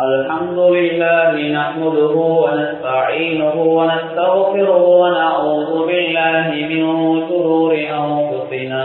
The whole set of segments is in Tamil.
الحمد لله نحمده ونستعينه ونستغفره ونعوذ بالله من شرور أنفسنا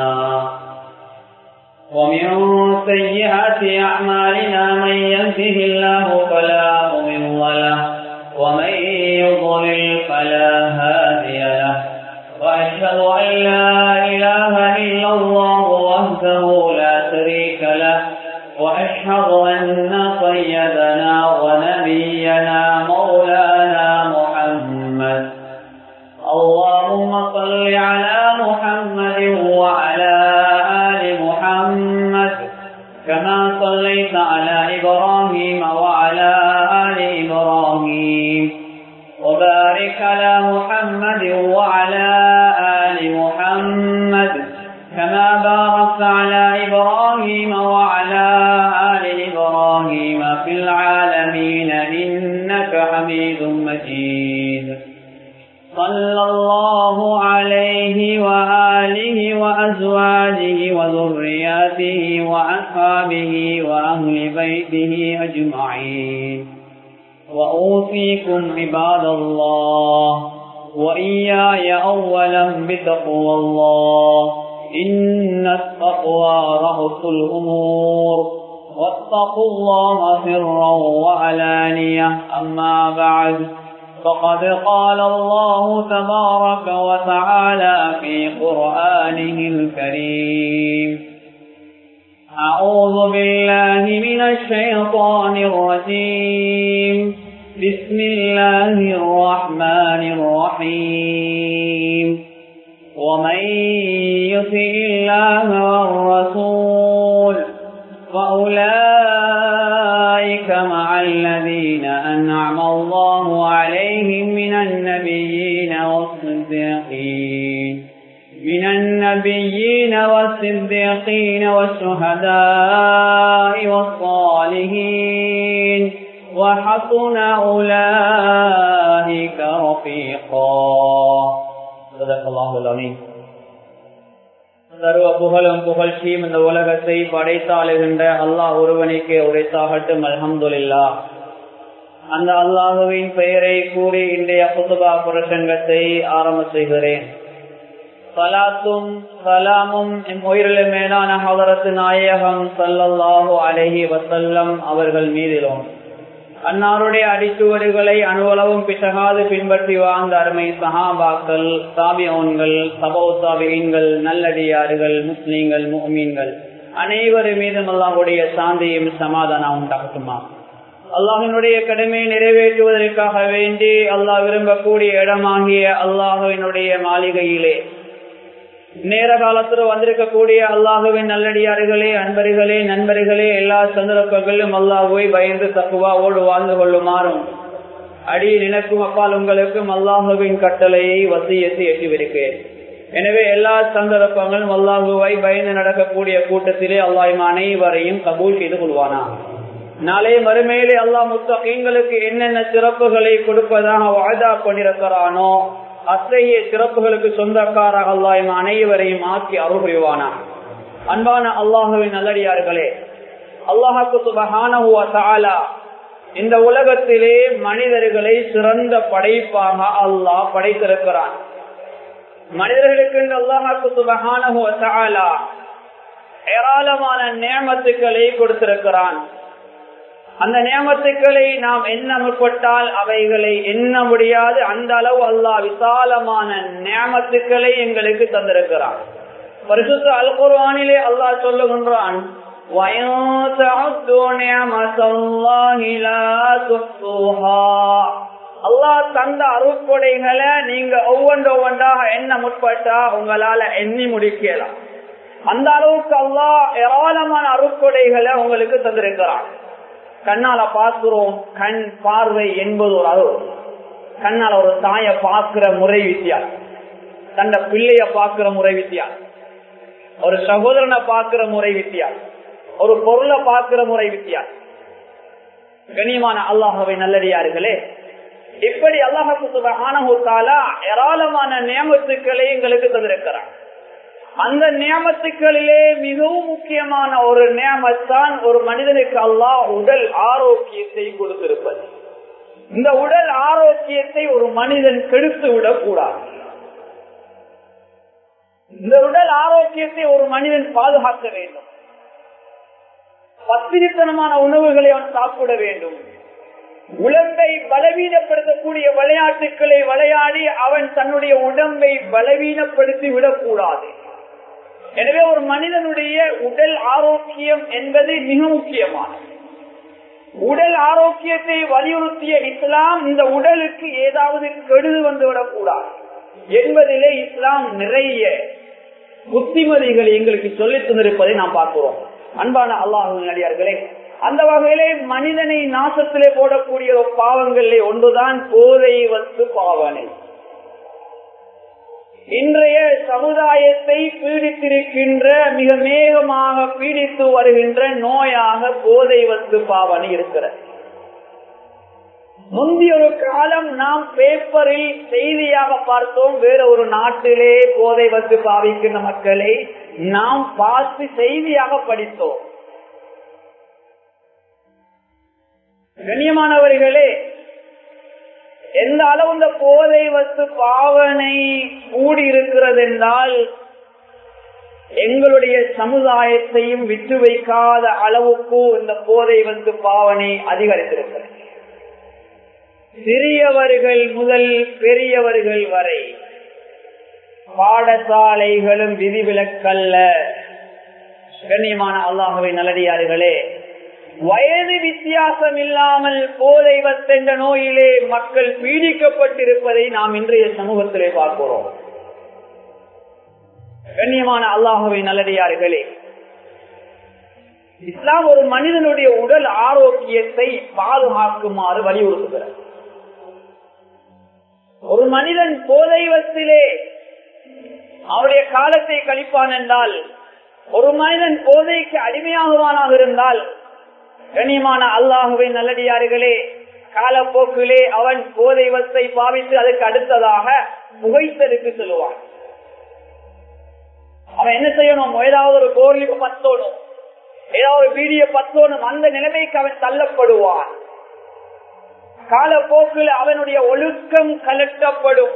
ومن سيئات أعمالنا من يهده الله فلا مضل له ومن يضلل فلا هادي له وأشهد أن لا إله إلا الله وحده لا شريك له وأشهد أن سيدنا ونبينا مولانا محمد اللهم صل على محمد وعلى آل محمد كما صليت على إبراهيم وعلى آل إبراهيم وبارك على محمد وعلى آل محمد كما باركت على إبراهيم وعلى آل إبراهيم في العالمين إنك حميد مجيد صلى الله عليه وآله وأزواجه وذرياته وأصحابه وأهل بيته أجمعين وأوصيكم عباد الله وإياي أولا بتقوى الله إن التقوى رأس الأمور واتقوا الله سرا وعلانية أما بعد فقد قال الله تبارك وتعالى في قرآنه الكريم أعوذ بالله من الشيطان الرجيم بسم الله الرحمن الرحيم ومن يطع الله والرسول فأولئك مع الذين أنعم الله عليهم من النبيين والصديقين من النبيين والصديقين والشهداء والصالحين وحسن أولئك رفيقا صدق الله العظيم சர்வ புகழும் புகழ்ச்சியும் இந்த உலகத்தை படைத்தாளுகின்ற அல்லாஹ் ஒருவனுக்கே உரைத்தாகட்டும் அல்ஹம்துல்லா அந்த அல்லாஹுவின் பெயரை கூறி இன்றைய புதுபா புரசங்கத்தை ஆரம்ப செய்கிறேன் சலாத்தும் சலாமும் உயிரில மேலான ஹவரத்து நாயகம் சல்லல்லாஹு அலஹி வசல்லம் அவர்கள் மீதிலும் அன்னாருடைய அடிச்சுவடுகளை அணுவளவும் பிசகாது பின்பற்றி வாழ்ந்த அருமை சஹாபாக்கள் சாபியோன்கள் சபோ சாபியன்கள் நல்லடியார்கள் முஸ்லீம்கள் முஹ்மீன்கள் அனைவரு மீதும் அல்லாஹுடைய சாந்தியும் சமாதானம் உண்டாகட்டுமா அல்லாஹினுடைய கடமையை நிறைவேற்றுவதற்காக வேண்டி அல்லாஹ் விரும்பக்கூடிய இடமாகிய அல்லாஹுவினுடைய மாளிகையிலே நேர காலத்துல வந்திருக்கக்கூடிய அல்லாஹுவின் நல்லடியார்களே அன்பர்களே நண்பர்களே எல்லா சந்தர்ப்பங்களிலும் அல்லாஹுவை பயந்து தக்குவாவோடு வாழ்ந்து கொள்ளுமாறும் அடி நினைக்கும் அப்பால் உங்களுக்கும் அல்லாஹுவின் கட்டளையை வசியத்தை எட்டிவிருக்கிறேன் எனவே எல்லா சந்தர்ப்பங்களும் அல்லாஹுவை பயந்து நடக்கக்கூடிய கூட்டத்திலே அல்லாஹ் அனைவரையும் கபூல் செய்து கொள்வானா நாளை மறுமையிலே அல்லாஹ் முத்தகங்களுக்கு என்னென்ன சிறப்புகளை கொடுப்பதாக வாய்தா கொண்டிருக்கிறானோ அத்தகைய சிறப்புகளுக்கு சொந்தக்காராக அல்லாஹ் அனைவரையும் ஆக்கி அருள் புரிவானா அன்பான அல்லாஹுவின் நல்லடியார்களே அல்லாஹாக்கு சுபகான இந்த உலகத்திலே மனிதர்களை சிறந்த படைப்பாக அல்லாஹ் படைத்திருக்கிறான் மனிதர்களுக்கு இந்த அல்லாஹாக்கு சுபகான ஏராளமான நியமத்துக்களை கொடுத்திருக்கிறான் அந்த நியமத்துக்களை நாம் எண்ண முற்பட்டால் அவைகளை எண்ண முடியாது அந்த அளவு அல்லாஹ் விசாலமான நியமத்துக்களை எங்களுக்கு தந்திருக்கிறான் பரிசுத்த அல் குர்ஆனிலே அல்லாஹ் சொல்லுகின்றான் அல்லாஹ் தந்த அருட்கொடைகளை நீங்க ஒவ்வொன்று ஒவ்வொன்றாக எண்ண முற்பட்டா உங்களால எண்ணி முடிக்கலாம் அந்த அளவுக்கு அல்லாஹ் ஏராளமான அருட்கொடைகளை உங்களுக்கு தந்திருக்கிறான் கண்ணால பார்க்கிறோம் கண் பார்வை என்பது ஒரு அருள் கண்ணால ஒரு தாய பார்க்கிற முறை வித்தியாசம் தண்ட பிள்ளைய பார்க்கிற முறை வித்தியாசம் ஒரு சகோதரனை பார்க்கிற முறை வித்தியாசம் ஒரு பொருளை பார்க்கிற முறை வித்தியாசம் கனியமான அல்லாஹவை நல்லடியார்களே இப்படி அல்லாஹாலா ஏராளமான நியமத்துக்களை எங்களுக்கு தந்திருக்கிறார் அந்த நியமத்துக்களிலே மிகவும் முக்கியமான ஒரு நியமத்தான் ஒரு மனிதனுக்கு அல்லாஹ் உடல் ஆரோக்கியத்தை கொடுத்திருப்பது இந்த உடல் ஆரோக்கியத்தை ஒரு மனிதன் கெடுத்து விடக்கூடாது இந்த உடல் ஆரோக்கியத்தை ஒரு மனிதன் பாதுகாக்க வேண்டும் பத்திரித்தனமான உணவுகளை அவன் சாப்பிட வேண்டும் உடம்பை பலவீனப்படுத்தக்கூடிய விளையாட்டுகளை விளையாடி அவன் தன்னுடைய உடம்பை பலவீனப்படுத்தி விடக்கூடாது எனவே ஒரு மனிதனுடைய உடல் ஆரோக்கியம் என்பது மிக முக்கியமானது உடல் ஆரோக்கியத்தை வலியுறுத்திய இஸ்லாம் இந்த உடலுக்கு ஏதாவது கெடுது வந்துவிடக் கூடாது என்பதிலே இஸ்லாம் நிறைய புத்திமதிகளை எங்களுக்கு சொல்லித் தந்திருப்பதை நாம் பார்க்கிறோம் அன்பான அல்லாஹு நடிகார்களே அந்த வகையிலே மனிதனை நாசத்திலே போடக்கூடிய ஒரு பாவங்களிலே ஒன்றுதான் போதை வத்து பாவனை இன்றைய சமுதாயத்தை பீடித்திருக்கின்ற மிக மேகமாக பீடித்து வருகின்ற நோயாக போதை வத்து பாவனை இருக்கிறது முந்தைய ஒரு காலம் நாம் பேப்பரில் செய்தியாக பார்த்தோம் வேற ஒரு நாட்டிலே போதை வத்து பாவிக்கின்ற மக்களை நாம் பார்த்து செய்தியாக படித்தோம் கண்ணியமானவர்களே எந்த அளவு இந்த போதை வத்து பாவனை கூடி இருக்கிறது என்றால் எங்களுடைய சமுதாயத்தையும் விட்டு வைக்காத அளவுக்கு இந்த போதை வந்து பாவனை அதிகரித்திருக்கிறது சிறியவர்கள் முதல் பெரியவர்கள் வரை பாடசாலைகளும் விதிவிலக்கல்ல கண்ணியமான அல்லாஹுவை நல்லடியார்களே வயது வித்தியாசம் இல்லாமல் போதை வத்தென்ற நோயிலே மக்கள் பீடிக்கப்பட்டிருப்பதை நாம் இன்றைய சமூகத்திலே பார்க்கிறோம் கண்ணியமான அல்லாஹுவை நல்லடியார்களே இஸ்லாம் ஒரு மனிதனுடைய உடல் ஆரோக்கியத்தை பாதுகாக்குமாறு வலியுறுத்துகிறார் ஒரு மனிதன் போதை வத்திலே அவருடைய காலத்தை கழிப்பான் என்றால் ஒரு மனிதன் போதைக்கு அடிமையாகுவானாக இருந்தால் கண்ணியமான அல்லாஹுவை நல்லடியார்களே காலப்போக்கிலே அவன் போதை வத்தை பாவித்து அதுக்கு அடுத்ததாக புகைத்தலுக்கு சொல்லுவான் அவன் என்ன செய்யணும் ஏதாவது ஒரு கோரிலுக்கு பத்தோணும் ஏதாவது ஒரு வீடியோ பத்தோணும் அந்த நிலைமைக்கு அவன் தள்ளப்படுவான் காலப்போக்கில் அவனுடைய ஒழுக்கம் கலட்டப்படும்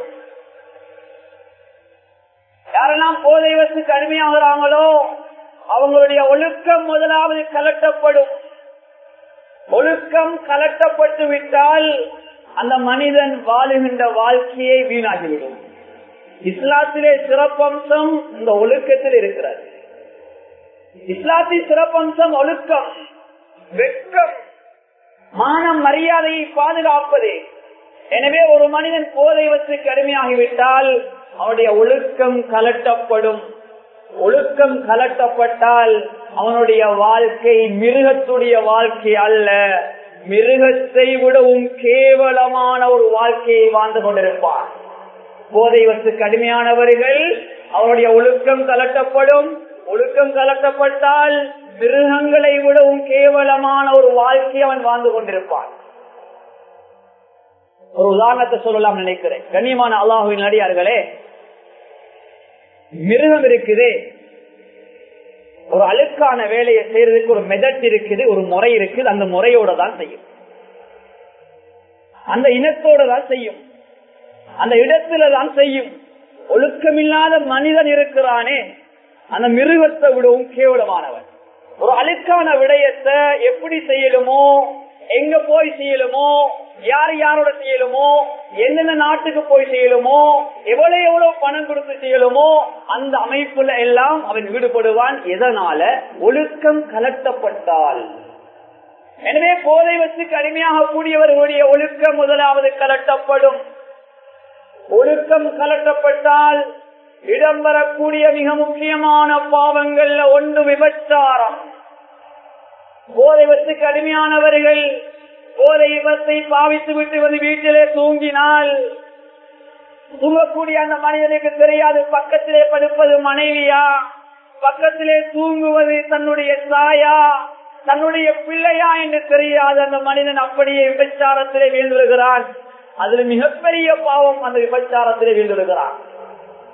யாரெல்லாம் போதை வசுக்கு அடிமையாகிறாங்களோ அவங்களுடைய ஒழுக்கம் முதலாவது கலட்டப்படும் ஒழுக்கம் கலட்டப்பட்டு விட்டால் அந்த மனிதன் வாழுகின்ற வாழ்க்கையை வீணாகிவிடும் இஸ்லாத்திலே சிறப்பம்சம் இந்த ஒழுக்கத்தில் இருக்கிறது இஸ்லாத்தின் சிறப்பம்சம் ஒழுக்கம் வெட்கம் மானம் மரியாதையை பாதுகாப்பது எனவே ஒரு மனிதன் போதை வச்சு கடுமையாகிவிட்டால் அவனுடைய ஒழுக்கம் கலட்டப்படும் ஒழுக்கம் கலட்டப்பட்டால் அவனுடைய வாழ்க்கை மிருகத்துடைய வாழ்க்கை அல்ல மிருகத்தை விடவும் கேவலமான ஒரு வாழ்க்கையை வாழ்ந்து கொண்டிருப்பார் போதை வச்சு கடுமையானவர்கள் அவனுடைய ஒழுக்கம் கலட்டப்படும் ஒழுக்கம் கலட்டப்பட்டால் மிருகங்களை விடவும் கேவலமான ஒரு வாழ்க்கையை அவன் வாழ்ந்து கொண்டிருப்பான் ஒரு உதாரணத்தை சொல்லலாம் நினைக்கிறேன் கண்ணியமான அல்லாஹுவின் அடியார்களே மிருகம் இருக்குது ஒரு அழுக்கான வேலையை செய்யறதுக்கு ஒரு மெதட் இருக்குது ஒரு முறை இருக்குது அந்த முறையோட தான் செய்யும் அந்த இனத்தோட தான் செய்யும் அந்த இடத்துல தான் செய்யும் ஒழுக்கமில்லாத மனிதன் இருக்கிறானே அந்த மிருகத்தை விடவும் கேவலமானவன் ஒரு அழுக்கான விடயத்தை எப்படி செய்யலுமோ எங்க போய் செய்யலுமோ யார் யாரோட செய்யலுமோ எந்தெந்த நாட்டுக்கு போய் செய்யலுமோ எவ்வளவு எவ்வளவு பணம் கொடுத்து செய்யலுமோ அந்த அமைப்புல எல்லாம் அவன் ஈடுபடுவான் எதனால ஒழுக்கம் கலட்டப்பட்டால் எனவே போதை வச்சுக்கு அடிமையாக கூடியவர்களுடைய ஒழுக்கம் முதலாவது கலட்டப்படும் ஒழுக்கம் கலட்டப்பட்டால் இடம்பெறக்கூடிய மிக முக்கியமான பாவங்கள்ல ஒன்று விபச்சாரம் போதை வச்சுக்கு அடிமையானவர்கள் போதை விபத்தை பாவித்து விட்டு வந்து வீட்டிலே தூங்கினால் தூங்கக்கூடிய அந்த மனிதனுக்கு தெரியாது பக்கத்திலே படுப்பது மனைவியா பக்கத்திலே தூங்குவது தன்னுடைய தாயா தன்னுடைய பிள்ளையா என்று தெரியாது அந்த மனிதன் அப்படியே விபச்சாரத்திலே வீழ்ந்துகிறான் அதுல மிகப்பெரிய பாவம் அந்த விபச்சாரத்திலே வீழ்ந்துகிறான்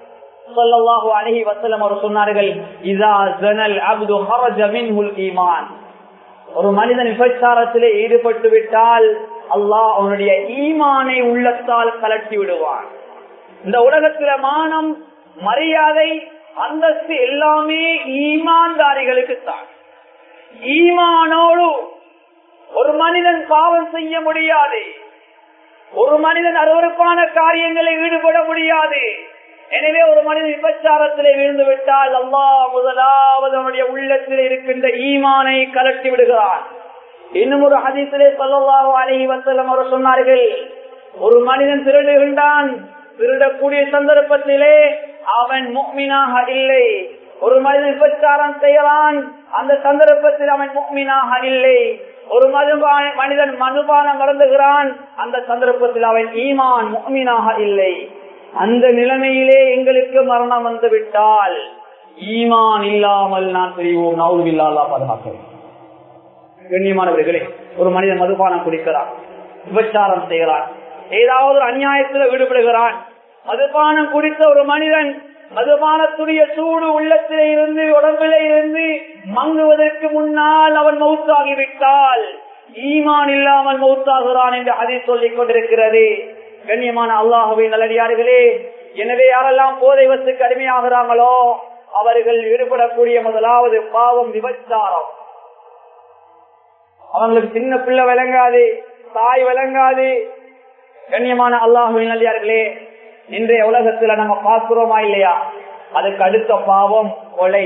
சொல்லல்லாஹு அலஹி வசலம் அவர் சொன்னார்கள் இதா ஜனல் அப்து ஹரஜ மின்ஹுல் ஈமான் ஒரு மனிதன் விபச்சாரத்திலே ஈடுபட்டு விட்டால் அல்லாஹ் அவனுடைய ஈமானை உள்ளத்தால் கலட்டி விடுவான் இந்த உலகத்தில மானம் மரியாதை அந்தஸ்து எல்லாமே ஈமான்தாரிகளுக்கு தான் ஈமானோடு ஒரு மனிதன் பாவம் செய்ய முடியாது ஒரு மனிதன் அருவறுப்பான காரியங்களை ஈடுபட முடியாது எனவே ஒரு மனிதன் விபச்சாரத்திலே விழுந்து விட்டால் அல்லா முதலாவது அவனுடைய உள்ளத்தில் இருக்கின்ற ஈமானை கலட்டி விடுகிறான் இன்னும் ஒரு ஹதீசிலே சொல்லவாக அழகி வசலம் அவர் சொன்னார்கள் ஒரு மனிதன் திருடுகின்றான் திருடக்கூடிய சந்தர்ப்பத்திலே அவன் முக்மீனாக இல்லை ஒரு மனிதன் விபச்சாரம் செய்யறான் அந்த சந்தர்ப்பத்தில் அவன் முக்மீனாக இல்லை ஒரு மதுபான மனிதன் மதுபானம் மறந்துகிறான் அந்த சந்தர்ப்பத்தில் அவன் ஈமான் முக்மீனாக இல்லை அந்த நிலைமையிலே எங்களுக்கு மரணம் வந்து விட்டால் ஈமான் இல்லாமல் நான் தெரிவோம் நவுவில்லா பாதுகாக்கிறேன் கண்ணியமானவர்களே ஒரு மனிதன் மதுபானம் குடிக்கிறான் விபச்சாரம் செய்கிறான் ஏதாவது ஒரு அநியாயத்தில் ஈடுபடுகிறான் மதுபானம் குடித்த ஒரு மனிதன் மதுபானத்துடைய சூடு உள்ளத்திலே இருந்து உடம்பிலே இருந்து மங்குவதற்கு முன்னால் அவன் மௌத்தாகிவிட்டால் ஈமான் இல்லாமல் மௌத்தாகிறான் என்று அதை சொல்லிக் கொண்டிருக்கிறது கண்ணியமான அல்லாஹுவை நல்லடியார்களே எனவே யாரெல்லாம் போதை வசுக்கு அடிமையாகிறாங்களோ அவர்கள் ஈடுபடக்கூடிய முதலாவது பாவம் விபச்சாரம் அவங்களுக்கு சின்ன பிள்ளை விளங்காது தாய் விளங்காது கண்ணியமான அல்லாஹுவின் நல்லியார்களே இன்றைய உலகத்துல நம்ம பார்க்கிறோமா இல்லையா அதுக்கு அடுத்த பாவம் கொலை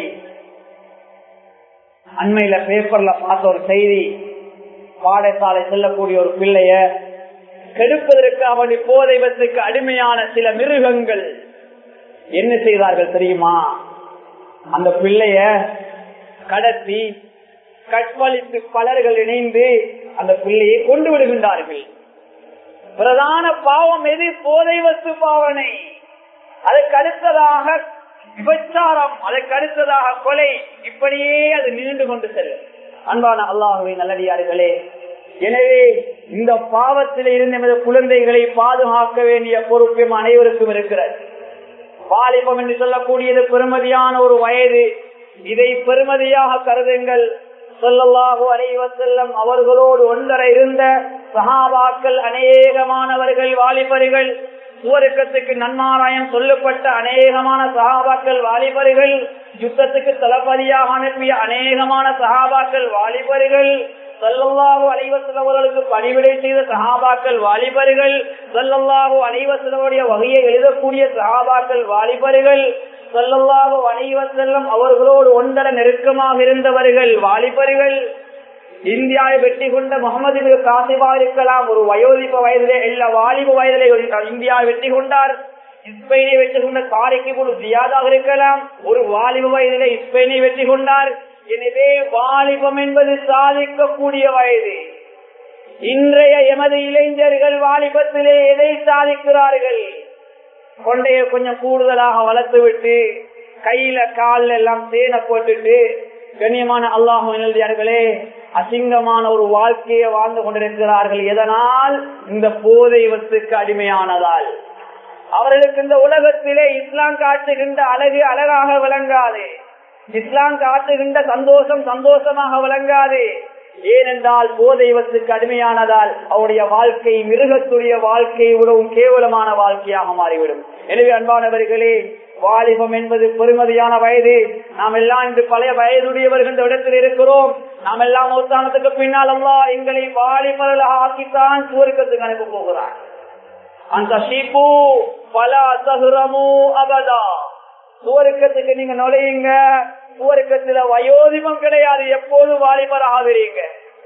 அண்மையில பேப்பர்ல பார்த்த ஒரு செய்தி பாடசாலை செல்லக்கூடிய ஒரு பிள்ளைய கெடுப்பதற்கு அவன் போதை வத்துக்கு அடிமையான சில மிருகங்கள் என்ன செய்தார்கள் தெரியுமா அந்த பிள்ளைய கடத்தி கற்பழித்து பலர்கள் இணைந்து அந்த பிள்ளையை கொண்டு விடுகின்றார்கள் பிரதான பாவம் எது போதை வஸ்து பாவனை அதற்கு அடுத்ததாக விபச்சாரம் அதற்கு அடுத்ததாக கொலை இப்படியே அது நீண்டு கொண்டு செல்லும் அன்பான அல்லாஹுவை நல்லடியார்களே எனவே இந்த பாவத்தில் இருந்து நமது குழந்தைகளை பாதுகாக்க வேண்டிய பொறுப்பும் அனைவருக்கும் இருக்கிறது வாலிபம் என்று சொல்லக்கூடியது பெருமதியான ஒரு வயது இதை பெருமதியாக கருதுங்கள் சொல்லல்லாஹு அலைவசல்லம் அவர்களோடு ஒன்றரை இருந்த சகாபாக்கள் அநேகமானவர்கள் வாலிபர்கள் சுவருக்கத்துக்கு நன்மாராயம் சொல்லப்பட்ட அநேகமான சகாபாக்கள் வாலிபர்கள் யுத்தத்துக்கு தளபதியாக அனுப்பிய அநேகமான சகாபாக்கள் வாலிபர்கள் சல்லல்லாஹு அலைவசலவர்களுக்கு பணிவிடை செய்த சகாபாக்கள் வாலிபர்கள் சல்லல்லாஹு அலைவசலவுடைய வகையை எழுதக்கூடிய சகாபாக்கள் வாலிபர்கள் சல்லல்லாஹு அலைவசல்லம் அவர்களோடு ஒன்றர நெருக்கமாக இருந்தவர்கள் வாலிபர்கள் இந்தியாவை வெற்றி கொண்ட முகமது காசிபா இருக்கலாம் ஒரு வயோதிப வயதிலே எல்லா வாலிப வயதிலே இந்தியாவை வெற்றி கொண்டார் இஸ்பெயினை வெற்றி கொண்ட தாரிக்கு முழு ஜியாதாக இருக்கலாம் ஒரு வாலிப வயதிலே இஸ்பெயினை வெற்றி கொண்டார் எனவே வாலிபம் என்பது சாதிக்கக்கூடிய வயது இன்றைய எமது இளைஞர்கள் வாலிபத்திலே எதை சாதிக்கிறார்கள் கொண்டைய கொஞ்சம் கூடுதலாக வளர்த்து விட்டு கையில கால் எல்லாம் தேனை போட்டுட்டு கண்ணியமான அல்லாஹர்களே அசிங்கமான ஒரு வாழ்க்கையை வாழ்ந்து கொண்டிருக்கிறார்கள் எதனால் இந்த போதை வத்துக்கு அடிமையானதால் அவர்களுக்கு இந்த உலகத்திலே இஸ்லாம் காட்டுகின்ற அழகு அழகாக விளங்காது இஸ்லாம் காட்டுகின்ற சந்தோஷம் சந்தோஷமாக விளங்காது ஏனென்றால் போதைவத்துக்கு அடிமையானதால் அவருடைய வாழ்க்கை மிருகத்துடைய வாழ்க்கையை விடவும் கேவலமான வாழ்க்கையாக மாறிவிடும் எனவே அன்பானவர்களே வாலிபம் என்பது பெருமதியான வயது நாம் எல்லாம் இன்று பழைய வயதுடையவர்கள் இந்த இடத்தில் இருக்கிறோம் நாம் எல்லாம் உத்தானத்துக்கு பின்னால் அல்லா எங்களை வாலிபர்களாக ஆக்கித்தான் சுவருக்கத்துக்கு அனுப்ப போகிறார் அந்த ஷீப்பு பல சகுரமு அபதா சுவருக்கத்துக்கு நீங்க நுழையுங்க சுவருக்கத்துல வயோதிபம் கிடையாது எப்போதும் வாலிபர் ஆகிறீங்க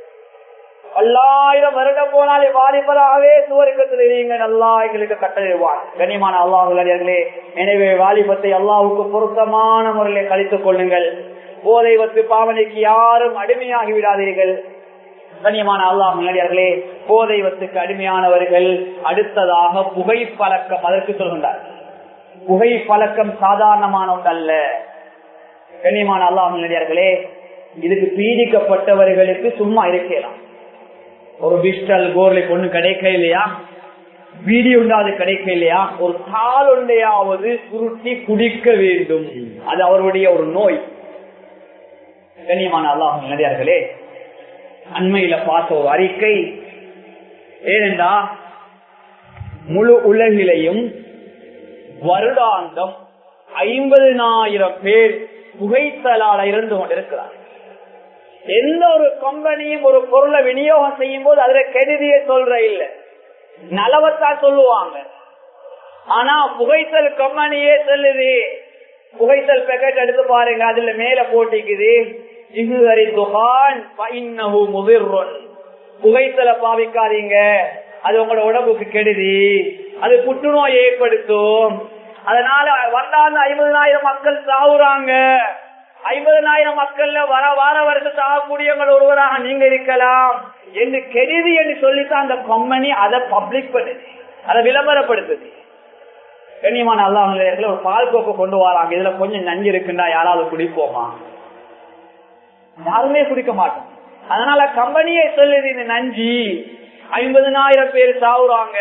பல்லாயிரம் வருடம் போனாலே வாலிபராகவே சுவருக்கத்தில் இருங்க நல்லா எங்களுக்கு கட்டளிடுவார் கனிமான அல்லாஹர்களே எனவே வாலிபத்தை அல்லாவுக்கு பொருத்தமான முறையில் கழித்துக் கொள்ளுங்கள் போதை வத்து பாவனைக்கு யாரும் அடிமையாகி விடாதீர்கள் கண்ணியமான அல்லாஹ் முன்னாடியார்களே போதை வத்துக்கு அடிமையானவர்கள் அடுத்ததாக புகை பழக்கம் அதற்கு சொல்கின்றார் புகை பழக்கம் சாதாரணமான ஒன்றல்ல கண்ணியமான அல்லாஹ் முன்னாடியார்களே இதுக்கு பீடிக்கப்பட்டவர்களுக்கு சும்மா இருக்கலாம் ஒரு பிஸ்டல் கோர்லை பொண்ணு கிடைக்க இல்லையா வீடியோ உண்டாது கிடைக்க இல்லையா ஒரு கால் ஒன்றையாவது சுருட்டி குடிக்க வேண்டும் அது அவருடைய ஒரு நோய் கண்ணியமான அல்லாஹ் நடிகார்களே அண்மையில பார்த்த ஒரு அறிக்கை ஏனென்றா முழு உலகிலையும் வருடாந்தம் ஐம்பதினாயிரம் பேர் புகைத்தலால இருந்து கொண்டிருக்கிறார் எந்த ஒரு கம்பெனியும் ஒரு பொருளை விநியோகம் செய்யும் போது அதுல கெடுதிய சொல்ற இல்ல நலவத்தான் சொல்லுவாங்க ஆனா புகைத்தல் கம்பெனியே சொல்லுது புகைத்தல் பேக்கெட் எடுத்து பாருங்க அதுல மேல போட்டிக்குது இகுவரி துகான் முதிர்றொன் புகைத்தலை பாவிக்காதீங்க அது உங்களோட உடம்புக்கு கெடுதி அது புற்றுநோய் ஏற்படுத்தும் அதனால வந்தாந்து ஐம்பதனாயிரம் மக்கள் சாவுறாங்க ஐம்பதனாயிரம் மக்கள்ல வர வார வருஷம் சாகக்கூடியவங்க ஒருவராக நீங்க இருக்கலாம் என்று கெடுதி என்று சொல்லித்தான் அந்த கம்பெனி அதை பப்ளிக் பண்ணுது அதை விளம்பரப்படுத்துது கண்ணியமான அல்லாஹ் ஒரு பால் கோப்பை கொண்டு வராங்க இதுல கொஞ்சம் நஞ்சு இருக்குண்டா யாராவது குடிப்போமா யாருமே குடிக்க மாட்டோம் அதனால கம்பெனியே சொல்லுது இந்த நஞ்சி ஐம்பதனாயிரம் பேர் சாவுறாங்க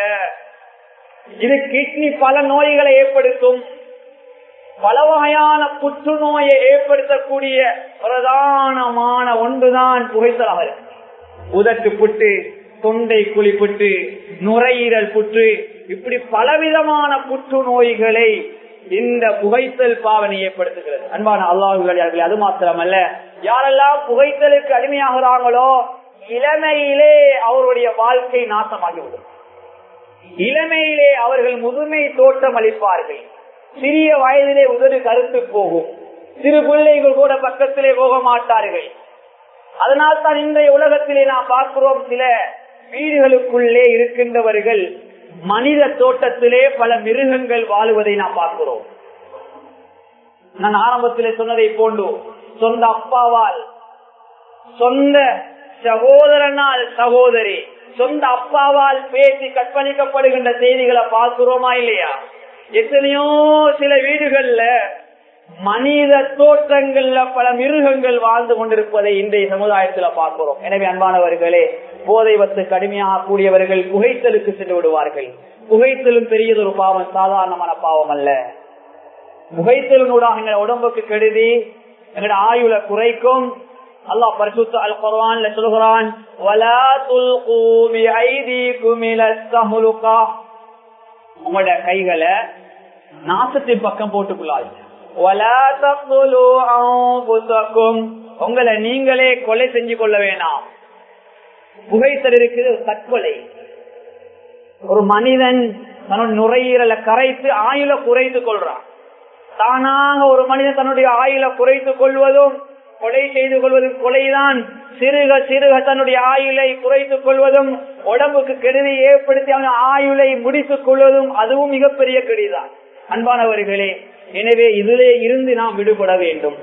இது கிட்னி பல நோய்களை ஏற்படுத்தும் பல வகையான புற்றுநோயை ஏற்படுத்தக்கூடிய பிரதானமான ஒன்றுதான் புகைத்தலாக இருக்கு உதட்டு புட்டு தொண்டை குழிப்புட்டு நுரையீரல் புற்று இப்படி பலவிதமான புற்றுநோய்களை இந்த புகைத்தல் பாவனை ஏற்படுத்துகிறது அன்பான அல்லாஹுகள் அது மாத்திரமல்ல யாரெல்லாம் புகைத்தலுக்கு அடிமையாகிறாங்களோ இளமையிலே அவருடைய வாழ்க்கை நாசமாகிவிடும் இளமையிலே அவர்கள் முதுமை தோட்டம் அளிப்பார்கள் சிறிய வயதிலே உதடு கருத்து போகும் சிறு பிள்ளைகள் கூட பக்கத்திலே போக மாட்டார்கள் அதனால் தான் இன்றைய உலகத்திலே நாம் பார்க்கிறோம் சில வீடுகளுக்குள்ளே இருக்கின்றவர்கள் மனித தோட்டத்திலே பல மிருகங்கள் வாழுவதை நாம் பார்க்கிறோம் நான் ஆரம்பத்திலே சொன்னதை போன்று சொந்த அப்பாவால் சொந்த சகோதரனால் சகோதரி சொந்த அப்பாவால் பேசி கற்பழிக்கப்படுகின்ற செய்திகளை பார்க்கிறோமா இல்லையா எத்தனையோ சில வீடுகள்ல மனித தோற்றங்கள்ல பல மிருகங்கள் வாழ்ந்து கொண்டிருப்பதை இன்றைய சமுதாயத்துல பார்க்கிறோம் எனவே அன்பானவர்களே போதை வத்து கடுமையாக கூடியவர்கள் புகைத்தலுக்கு சென்று விடுவார்கள் புகைத்தலும் பெரியதொரு பாவம் சாதாரணமான பாவம் அல்ல புகைத்தலினூடாக எங்க உடம்புக்கு கெடுதி எங்களோட ஆயுள குறைக்கும் அல்லாஹ் பரிசுத்த அல் குர்ஆன்ல சொல்கிறான் வலா துல்கு பிஐதீகும் இலஸ் தஹ்லுகா உங்களோட கைகளை நாசத்தின் பக்கம் போட்டுக்கொள்ளாது வலா தக்துலு அன்ஃபுஸக்கும் உங்களை நீங்களே கொலை செஞ்சு கொள்ள வேணாம் புகைத்தல் இருக்குது தற்கொலை ஒரு மனிதன் தன்னோட நுரையீரலை கரைத்து ஆயுள குறைத்து கொள்றான் தானாக ஒரு மனிதன் தன்னுடைய ஆயுள குறைத்துக் கொள்வதும் கொலை செய்து கொள்வதும் கொலைதான் சிறுக சிறுக தன்னுடைய ஆயுளை குறைத்துக் கொள்வதும் உடம்புக்கு கெடுதி ஏற்படுத்தி அவன் ஆயுளை முடித்துக் கொள்வதும் அதுவும் மிகப்பெரிய கெடுதிதான் அன்பானவர்களே எனவே இதிலே இருந்து நாம் விடுபட வேண்டும்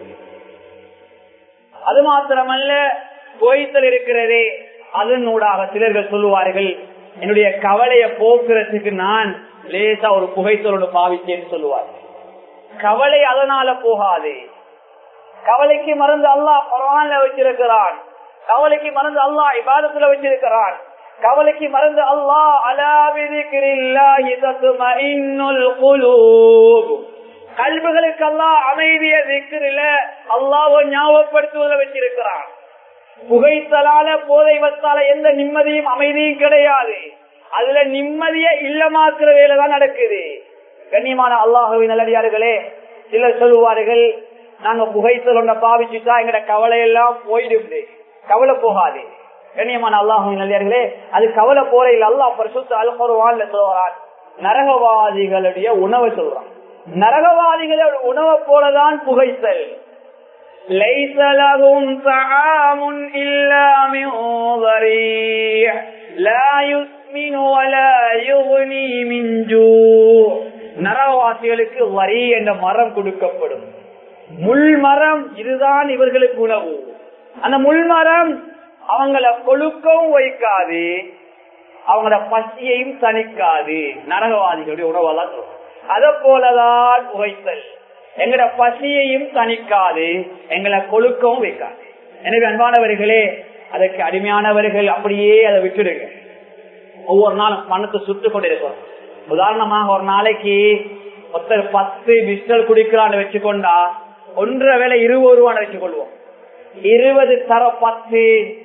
அது மாத்திரமல்ல கோய்த்தல் இருக்கிறதே அதனூடாக சிலர்கள் சொல்லுவார்கள் என்னுடைய கவலையை போக்குறதுக்கு நான் லேசா ஒரு புகைத்தலோடு பாவிச்சேன்னு சொல்லுவார்கள் கவலை அதனால போகாது கவலைக்கு மருந்து அல்லாஹ் குரான்ல வச்சிருக்கிறான் கவலைக்கு மருந்து அல்லாஹ் இபாதத்துல வச்சிருக்கிறான் கவலைக்கு மருந்து அல்லாஹ் அலாவிதிக்கிறில்லாஹி தத்மஇன்னுல் குலூப் கல்புகளுக்கு அல்லாஹ் அமைதிய திக்கிரில அல்லாஹ் ஞாபகப்படுத்துவதை வச்சிருக்கிறான் புகைத்தலால போதை வத்தால எந்த நிம்மதியும் அமைதியும் கிடையாது அதுல நிம்மதிய இல்லமாக்குற வேலைதான் நடக்குது கண்ணியமான அல்லாஹுவின் நல்லடியார்களே சிலர் சொல்லுவார்கள் நாங்க புகைத்தல் ஒன்றை பாவிச்சுட்டா எங்கட கவலை எல்லாம் போயிடுது கவலை போகாது கண்ணியமான அல்லாஹுவின் நல்லடியார்களே அது கவலை போற இல்ல அல்லாஹ் பரிசுத்த அல்பருவான்ல சொல்றான் நரகவாதிகளுடைய உணவை சொல்றான் நரகவாதிகளோட உணவை போலதான் புகைத்தல் ليس لهم طعام إلا من ضريع لا يسمن ولا يغني من جوع நரவாசிகளுக்கு வரி என்ற மரம் கொடுக்கப்படும் முள் மரம் இதுதான் இவர்களுக்கு உணவு அந்த முள் மரம் அவங்கள கொழுக்கவும் வைக்காது அவங்கள பசியையும் தணிக்காது நரகவாதிகளுடைய உணவெல்லாம் அத போலதான் புகைத்தல் எங்கட பசியையும் தணிக்காது எங்களை கொழுக்கவும் வைக்காது எனவே அன்பானவர்களே அதற்கு அடிமையானவர்கள் அப்படியே அதை விட்டுடுங்க ஒவ்வொரு நாளும் பணத்தை சுட்டு கொண்டிருக்கிறோம் உதாரணமாக ஒரு நாளைக்கு ஒருத்தர் பத்து பிஸ்டல் குடிக்கிறான்னு வச்சுக்கொண்டா ஒன்றரை வேலை இருபது ரூபான்னு வச்சுக்கொள்வோம் இருபது தர பத்து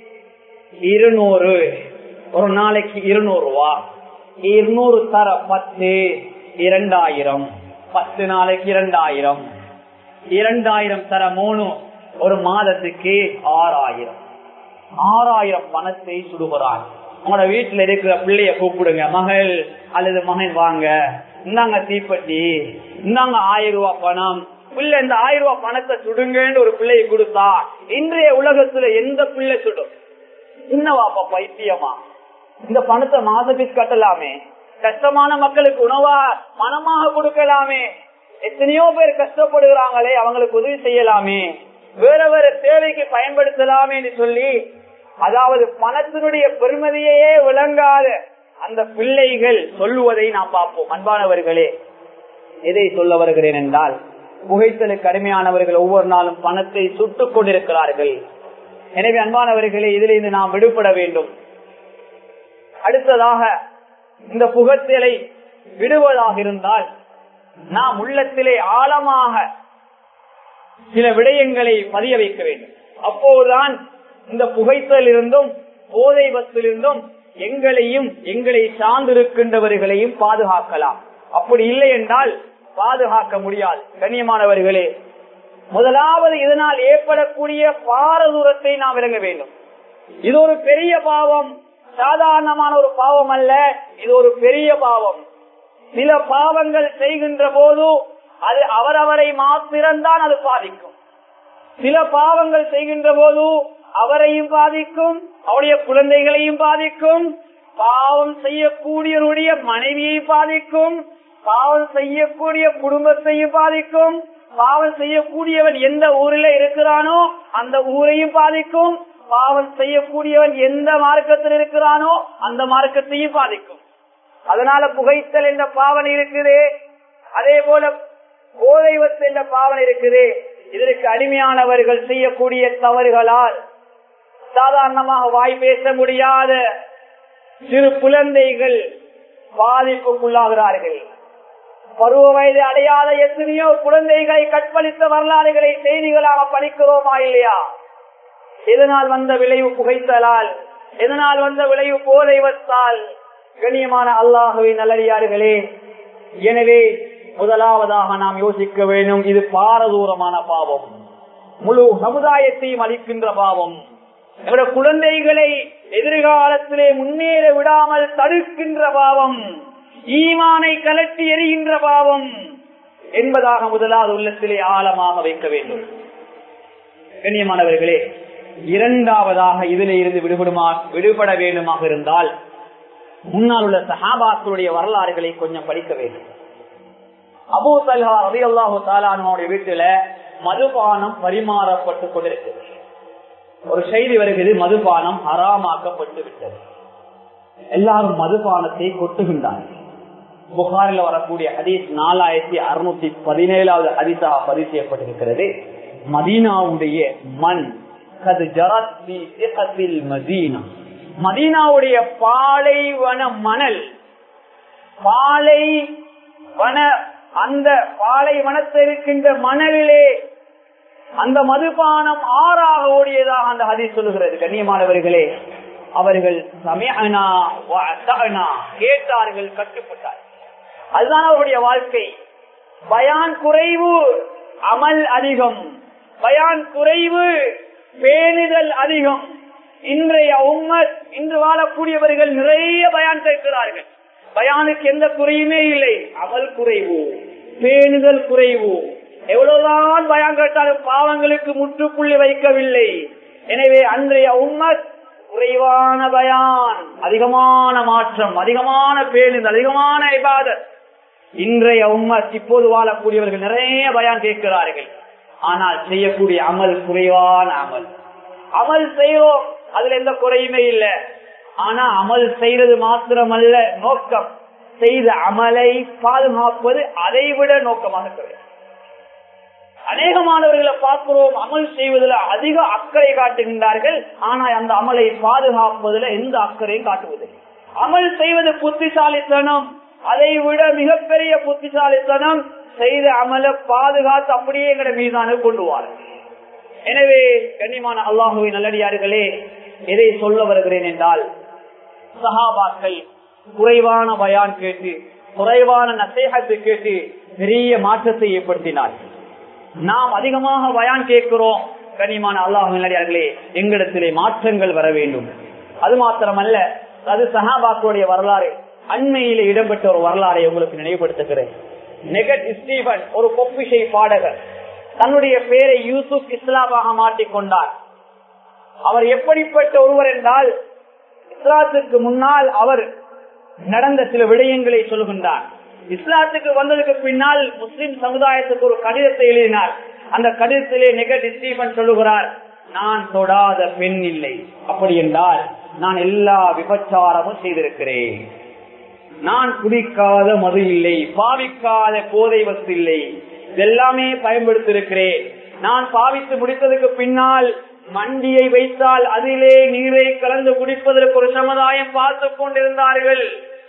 இருநூறு ஒரு நாளைக்கு இருநூறு ரூபா இருநூறு தர பத்து இரண்டாயிரம் பத்து நாளைக்கு இரண்டாயிரம் இரண்டாயிரம் தர மூணு ஒரு மாதத்துக்கு ஆறாயிரம் ஆறாயிரம் பணத்தை சுடுகிறான் உங்களோட வீட்டுல இருக்கிற பிள்ளைய கூப்பிடுங்க மகள் அல்லது மகன் வாங்க இந்தாங்க தீப்பெட்டி இந்தாங்க ஆயிரம் ரூபாய் பணம் பிள்ளை இந்த ஆயிரம் ரூபாய் பணத்தை சுடுங்கன்னு ஒரு பிள்ளையை கொடுத்தா இன்றைய உலகத்துல எந்த பிள்ளை சுடும் சின்னவாப்பா பைத்தியமா இந்த பணத்தை மாசத்துக்கு கட்டலாமே கஷ்டமான மக்களுக்கு உணவா பணமாக கொடுக்கலாமே எத்தனையோ பேர் கஷ்டப்படுகிறாங்களே அவங்களுக்கு உதவி செய்யலாமே வேற வேற தேவைக்கு பயன்படுத்தலாமே சொல்லி அதாவது பணத்தினுடைய பெருமதியையே விளங்காத அந்த பிள்ளைகள் சொல்லுவதை நாம் பார்ப்போம் அன்பானவர்களே எதை சொல்ல வருகிறேன் என்றால் புகைத்தலுக்கு கடுமையானவர்கள் ஒவ்வொரு நாளும் பணத்தை சுட்டுக் கொண்டிருக்கிறார்கள் எனவே அன்பானவர்களே இதிலிருந்து நாம் விடுபட வேண்டும் அடுத்ததாக இந்த புகத்தலை விடுவதாக இருந்தால் நாம் உள்ளத்திலே ஆழமாக சில விடயங்களை பதிய வைக்க வேண்டும் அப்போதுதான் இந்த புகைத்தல் இருந்தும் போதை வத்திலிருந்தும் எங்களையும் எங்களை சார்ந்திருக்கின்றவர்களையும் பாதுகாக்கலாம் அப்படி இல்லை என்றால் பாதுகாக்க முடியாது கண்ணியமானவர்களே முதலாவது இதனால் ஏற்படக்கூடிய பாரதூரத்தை நாம் விளங்க வேண்டும் இது ஒரு பெரிய பாவம் சாதாரணமான ஒரு பாவம் அல்ல இது ஒரு பெரிய பாவம் சில பாவங்கள் செய்கின்ற போது அது அவரவரை மாத்திரம்தான் அது பாதிக்கும் சில பாவங்கள் செய்கின்ற போது அவரையும் பாதிக்கும் அவருடைய குழந்தைகளையும் பாதிக்கும் பாவம் செய்யக்கூடியவருடைய மனைவியை பாதிக்கும் பாவம் செய்யக்கூடிய குடும்பத்தையும் பாதிக்கும் பாவம் செய்யக்கூடியவன் எந்த ஊரில் இருக்கிறானோ அந்த ஊரையும் பாதிக்கும் பாவம் செய்யக்கூடியவன் எந்த மார்க்கத்தில் இருக்கிறானோ அந்த மார்க்கத்தையும் பாதிக்கும் அதனால புகைத்தல் என்ற பாவனை இருக்குது அதே போல போதைவத்து என்ற பாவனை இருக்குது இதற்கு அடிமையானவர்கள் செய்யக்கூடிய தவறுகளால் சாதாரணமாக வாய் பேச முடியாத சிறு குழந்தைகள் பாதிப்புக்குள்ளாகிறார்கள் பருவ வயது அடையாத எத்தனையோ குழந்தைகளை கற்பழித்த வரலாறுகளை செய்திகளாக படிக்கிறோமா இல்லையா எதனால் வந்த விளைவு புகைத்தலால் எதனால் வந்த விளைவு போதைவத்தால் கண்ணியமான அல்லாஹுவை நல்லடியார்களே எனவே முதலாவதாக நாம் யோசிக்க வேண்டும் இது பாரதூரமான பாவம் முழு சமுதாயத்தையும் அளிக்கின்ற பாவம் எங்களுடைய குழந்தைகளை எதிர்காலத்திலே முன்னேற விடாமல் தடுக்கின்ற பாவம் ஈமானை கலட்டி எறிகின்ற பாவம் என்பதாக முதலாவது உள்ளத்திலே ஆழமாக வைக்க வேண்டும் கண்ணியமானவர்களே இரண்டாவதாக இதில் இருந்து விடுபடுமா விடுபட வேண்டுமாக இருந்தால் முன்னால் உள்ள சஹாபாக்களுடைய வரலாறுகளை கொஞ்சம் படிக்க வேண்டும் அபூ தல்ஹா ரவி அல்லாஹு தாலானுடைய வீட்டுல மதுபானம் பரிமாறப்பட்டு கொண்டிருக்கிறது ஒரு செய்தி வருகிறது மதுபானம் ஹராமாக்கப்பட்டு விட்டது எல்லாரும் மதுபானத்தை கொட்டுகின்றார்கள் புகாரில் வரக்கூடிய ஹதீஸ் நாலாயிரத்தி அறுநூத்தி பதினேழாவது ஹதீஸாக பதிவு செய்யப்பட்டிருக்கிறது மதீனாவுடைய மண் கது ஜரத்தில் மதீனா மதீனாவுடைய பாலைவன மணல் பாலை வன அந்த பாலைவனத்தில் இருக்கின்ற மணலிலே அந்த மதுபானம் ஆறாக ஓடியதாக அந்த ஹதீஸ் சொல்லுகிறது கண்ணியமானவர்களே அவர்கள் சமயனா கேட்டார்கள் கட்டுப்பட்டார் அதுதான் அவருடைய வாழ்க்கை பயான் குறைவு அமல் அதிகம் பயான் குறைவு பேணுதல் அதிகம் இன்றைய உம்மத் இன்று வாழக்கூடியவர்கள் நிறைய பயான் கேட்கிறார்கள் பயானுக்கு எந்த குறையுமே இல்லை அமல் குறைவு பேணுதல் குறைவு எவ்வளவுதான் பயம் கேட்டாலும் பாவங்களுக்கு முற்றுப்புள்ளி வைக்கவில்லை எனவே அன்றைய உம்மத் குறைவான பயான் அதிகமான மாற்றம் அதிகமான பேணுதல் அதிகமான இபாதத் இன்றைய உம்மத் இப்போது வாழக்கூடியவர்கள் நிறைய பயான் கேட்கிறார்கள் ஆனால் செய்யக்கூடிய அமல் குறைவான அமல் அமல் செய்வோம் அதுல எந்த குறையுமே இல்லை ஆனா அமல் செய்யறது மாத்திரமல்ல நோக்கம் செய்த அமலை பாதுகாப்பது அதை விட நோக்கமாக கிடையாது அநேகமானவர்களை பார்க்கிறோம் அமல் செய்வதில் அதிக அக்கறை காட்டுகின்றார்கள் ஆனால் அந்த அமலை பாதுகாப்பதில் எந்த அக்கறையும் காட்டுவதில்லை அமல் செய்வது புத்திசாலித்தனம் அதை விட மிகப்பெரிய புத்திசாலித்தனம் செய்த அமல பாதுகாத்து அப்படியே எங்கட மீதான கொண்டு வாரு எனவே கண்ணியமான அல்லாஹுவின் நல்லடியார்களே எதை சொல்ல வருகிறேன் என்றால் சஹாபாக்கள் குறைவான பயான் கேட்டு குறைவான நசேகத்தை கேட்டு பெரிய மாற்றத்தை ஏற்படுத்தினார் நாம் அதிகமாக பயான் கேட்கிறோம் கனிமான அல்லாஹ் நல்லடியார்களே எங்களிடத்திலே மாற்றங்கள் வர வேண்டும் அது மாத்திரமல்ல அது சஹாபாக்களுடைய வரலாறு அண்மையிலே இடம்பெற்ற ஒரு வரலாறை உங்களுக்கு நினைவுபடுத்துகிறேன் நெகட் ஸ்டீவன் ஒரு பொப்பிஷை பாடகர் தன்னுடைய பேரை யூசுப் இஸ்லாமாக மாற்றிக்கொண்டார் அவர் எப்படிப்பட்ட ஒருவர் என்றால் இஸ்லாத்துக்கு முன்னால் அவர் நடந்த சில விடயங்களை சொல்கின்றார் இஸ்லாத்துக்கு வந்ததுக்கு பின்னால் முஸ்லிம் சமுதாயத்துக்கு ஒரு கடிதத்தை எழுதினார் அந்த கடிதத்திலே நெகட் ஸ்டீபன் சொல்லுகிறார் நான் தொடாத பெண் இல்லை அப்படி என்றால் நான் எல்லா விபச்சாரமும் செய்திருக்கிறேன் நான் குடிக்காத மது இல்லை பாவிக்காத போதை வசதி இல்லை இதெல்லாமே பயன்படுத்தியிருக்கிறேன் நான் பாவித்து முடித்ததுக்கு பின்னால் மண்டியை வைத்தால் அதிலே நீரை கலந்து குடிப்பதற்கு ஒரு சமுதாயம் பார்த்து கொண்டிருந்தார்கள்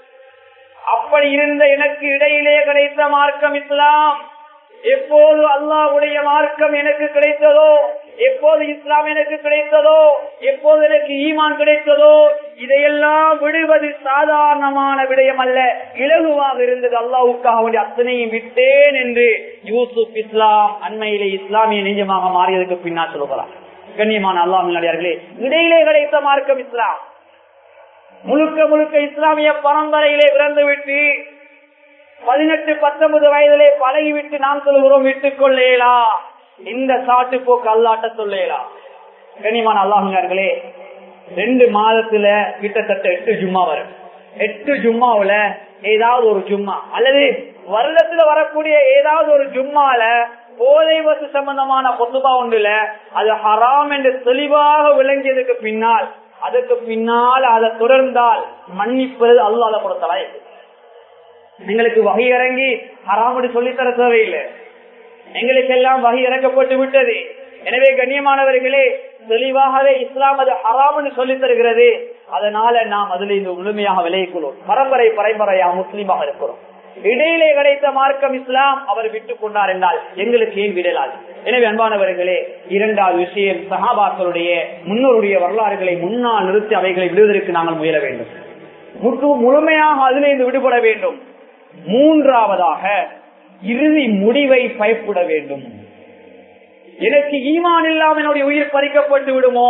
அப்படி இருந்த எனக்கு இடையிலே கிடைத்த மார்க்கம் இஸ்லாம் எப்போது அல்லாஹுடைய மார்க்கம் எனக்கு கிடைத்ததோ எப்போது இஸ்லாம் எனக்கு கிடைத்ததோ எப்போது எனக்கு ஈமான் கிடைத்ததோ இதையெல்லாம் விடுவது சாதாரணமான விடயம் அல்ல இலகுவாக இருந்தது அல்லாவுக்காக வேண்டிய அத்தனையும் விட்டேன் என்று யூசுப் இஸ்லாம் அண்மையிலே இஸ்லாமிய நெஞ்சமாக மாறியதுக்கு பின்னால் சொல்லுகிறார் கண்ணியமான அல்லாஹர்களே இடையிலே கிடைத்த மார்க்கம் இஸ்லாம் முழுக்க முழுக்க இஸ்லாமிய பரம்பரையிலே பிறந்துவிட்டு பதினெட்டு பத்தொன்பது வயதிலே பழகிவிட்டு நாம் சொல்லுகிறோம் விட்டுக் கொள்ளேலா இந்த சாட்டு போக்கு அல்லாட்ட சொல்லேலா கனிமான அல்லாஹர்களே ரெண்டு மாதத்துல கிட்டத்தட்ட எட்டு ஜும்மா வரும் எட்டு ஜும்மாவுல ஏதாவது ஒரு ஜும்மா அல்லது வருடத்துல வரக்கூடிய ஏதாவது ஒரு ஜும்மால போதை வசு சம்பந்தமான பொத்துபா ஒன்றுல அது ஹராம் என்று தெளிவாக விளங்கியதுக்கு பின்னால் அதுக்கு பின்னால் அதை தொடர்ந்தால் மன்னிப்பது அல்லாத பொறுத்தவரை எங்களுக்கு வகை இறங்கி ஹராமடி சொல்லித்தர தேவையில்லை எங்களுக்கு எல்லாம் வகை இறக்கப்பட்டு விட்டது எனவே கண்ணியமானவர்களே தெளிவாகவே இஸ்லாம் அது ஹராம்னு சொல்லி தருகிறது அதனால நாம் அதுல இந்த முழுமையாக விளைவிக்கிறோம் பரம்பரை பரம்பரையாக முஸ்லீமாக இருக்கிறோம் இடையிலே கிடைத்த மார்க்கம் இஸ்லாம் அவர் விட்டுக் கொண்டார் என்றால் எங்களுக்கு ஏன் விடலாது எனவே அன்பானவர்களே இரண்டாவது விஷயம் சஹாபாக்களுடைய முன்னோருடைய வரலாறுகளை முன்னால் நிறுத்தி அவைகளை விடுவதற்கு நாங்கள் முயல வேண்டும் முழுமையாக அதிலிருந்து விடுபட வேண்டும் மூன்றாவதாக இறுதி முடிவை பயப்பட வேண்டும் எனக்கு ஈமான் இல்லாமல் என்னுடைய உயிர் பறிக்கப்பட்டு விடுமோ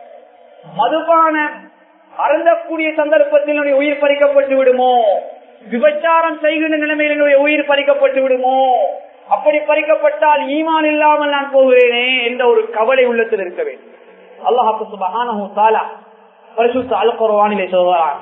மதுபான அருந்தக்கூடிய சந்தர்ப்பத்தில் என்னுடைய உயிர் பறிக்கப்பட்டு விடுமோ விபச்சாரம் செய்கின்ற நிலைமையில் என்னுடைய உயிர் பறிக்கப்பட்டு விடுமோ அப்படி பறிக்கப்பட்டால் ஈமான் இல்லாமல் நான் போகிறேனே என்ற ஒரு கவலை உள்ளத்தில் இருக்க வேண்டும் அல்லாஹாக்கு சுபஹானஹு தஆலா பரிசுத்த அல் குர்ஆனிலே சொல்கிறான்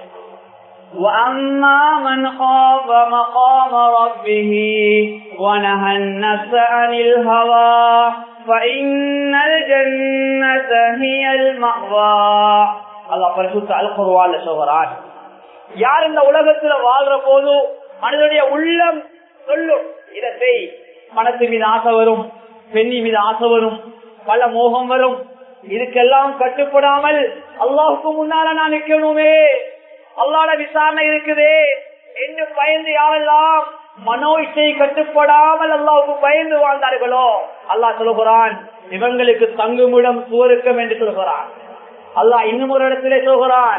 وأما من خاف مقام ربه ونهى النفس عن الهوى فإن الجنة هي المأوى الله பரிசுத்த அல் குர்ஆன்ல சொல்கிறான் யார் இந்த உலகத்துல வாழ்ற போது மனிதனுடைய உள்ளம் சொல்லும் இடத்தை மனத்து மீது ஆசை வரும் பெண்ணி மீது ஆசை வரும் பல மோகம் வரும் இதுக்கெல்லாம் கட்டுப்படாமல் அல்லாஹுக்கு முன்னால நான் நிக்கணுமே அல்லாட விசாரணை இருக்குதே என்று பயந்து யாரெல்லாம் மனோ இச்சை கட்டுப்படாமல் அல்லாவுக்கு பயந்து வாழ்ந்தார்களோ அல்லாஹ் சொல்லுகிறான் இவங்களுக்கு தங்குமிடம் சுவருக்கம் என்று சொல்கிறான் அல்லாஹ் இன்னும் ஒரு இடத்திலே சொல்கிறான்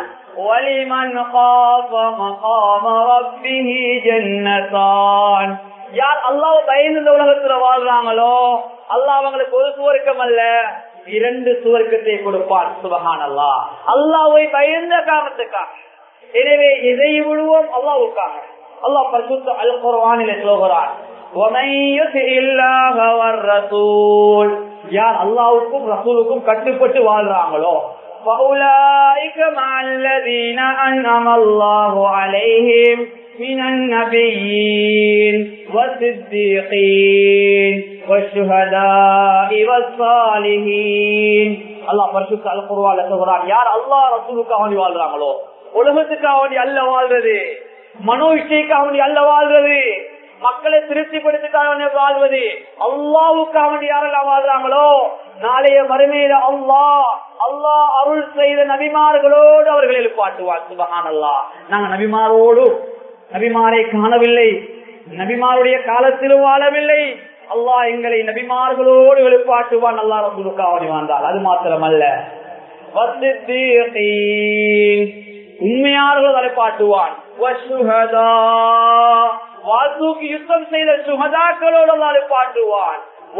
யார் அல்லாஹ் பயந்து இந்த உலகத்துல வாழ்றாங்களோ அல்லாஹ் அவங்களுக்கு ஒரு சுவருக்கம் அல்ல இரண்டு சுவர்க்கத்தை கொடுப்பான் சுபகான் அல்லா அல்லாவை பயந்த காரணத்துக்காக எனவே இதை விடுவோம் அல்லாவுக்காக அல்லாஹ் பரிசுத்த அல் குர்ஆனிலே சொல்கிறான் யார் அல்லாவுக்கும் ரசூலுக்கும் கட்டுப்பட்டு வாழ்றாங்களோ فأولئك مع الذين أنعم الله عليهم من النبيين والصديقين والشهداء والصالحين الله பரிசுத்த அல் குர்ஆன்ல சொல்றான் யார் அல்லாஹ் ரசூலுக்காக வேண்டி வாழ்றாங்களோ உலகத்துக்காக வேண்டி அல்ல வாழ்றது மனோ இச்சைக்காக வேண்டி அல்ல வாழ்றது மக்களை திருப்திப்படுத்துக்காக வாழ்வது அல்லாவுக்காக வேண்டி யாரெல்லாம் வாழ்றாங்களோ நாளைய மறுமையில அல்லாஹ் அல்லாஹ் அருள் செய்த நபிமார்களோடு அவர்கள் எழுப்பாட்டுவார் சுபகான் அல்லா நாங்க நபிமாரோடு நபிமாரை காணவில்லை நபிமாருடைய காலத்திலும் வாழவில்லை அல்லாஹ் எங்களை நபிமார்களோடு எழுப்பாட்டுவான் அல்லா ரசூலுக்காவடி வாழ்ந்தால் அது மாத்திரமல்ல உண்மையாளர்கள் தலைப்பாட்டுவான் வாழ்த்துக்கு யுத்தம் செய்த சுகதாக்களோடு தலைப்பாட்டுவான்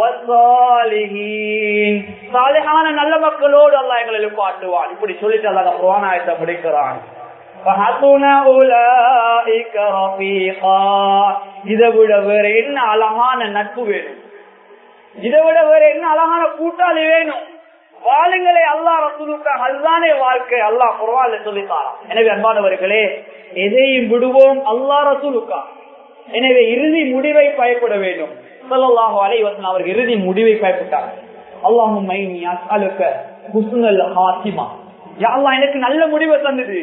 சாலையான நல்ல மக்களோடு அல்லா எங்களை எழுப்பாட்டுவான் இப்படி சொல்லிட்டு அல்லா புராணாயத்தை முடிக்கிறான் இதை விட வேற என்ன அழகான நட்பு வேணும் இதை விட வேற என்ன அழகான கூட்டாளி வேணும் வாழுங்களை அல்லா ரசூலுக்காக அதுதானே வாழ்க்கை அல்லா குரவால சொல்லித்தாராம் எனவே அன்பானவர்களே எதையும் விடுவோம் அல்லா ரசூலுக்கா எனவே இறுதி முடிவை பயப்பட வேண்டும் சொல்லலாக அலைவசன் அவர் இறுதி முடிவை பயப்பட்டார் அல்லாஹும் எனக்கு நல்ல முடிவை தந்தது